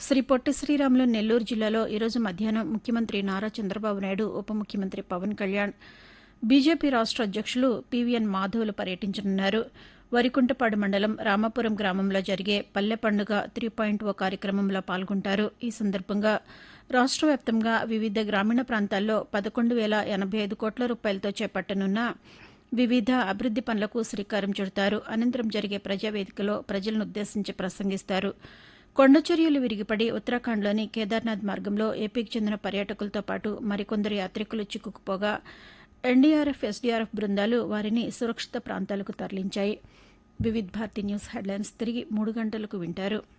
శ్రీ పొట్టి శ్రీరాములు నెల్లూరు జిల్లాలో ఈరోజు మధ్యాహ్నం ముఖ్యమంత్రి నారా చంద్రబాబు నాయుడు ఉప ముఖ్యమంత్రి పవన్ కళ్యాణ్ బీజేపీ రాష్ట అధ్యక్షులు పీవీఎన్ మాధవ్లు పర్యటించనున్నారు వరికుంటపాడు మండలం రామాపురం గ్రామంలో జరిగే పల్లె పండుగ త్రీ పాయింట్ ఓ కార్యక్రమంలో పాల్గొంటారు ఈ సందర్భంగా రాష్ట వ్యాప్తంగా వివిధ గ్రామీణ ప్రాంతాల్లో పదకొండు వేల ఎనభై ఐదు కోట్ల రూపాయలతో చేపట్టనున్న వివిధ అభివృద్ది పనులకు శ్రీకారం చుడతారు అనంతరం జరిగే ప్రజావేదికలో ప్రజలనుద్దేశించి ప్రసంగిస్తారు కొండచర్యలు విరిగిపడి ఉత్తరాఖండ్లోని కేదార్నాథ్ మార్గంలో ఏపీకి చెందిన పర్యాటకులతో పాటు మరికొందరు యాత్రికులు చిక్కుకుపోగా ఎన్డీఆర్ఎఫ్ ఎస్డీఆర్ఎఫ్ బృందాలు వారిని సురక్షిత ప్రాంతాలకు తరలించాయి వివిధ్ భారతి న్యూస్ హెడ్లైన్స్ తిరిగి మూడు గంటలకు వింటారు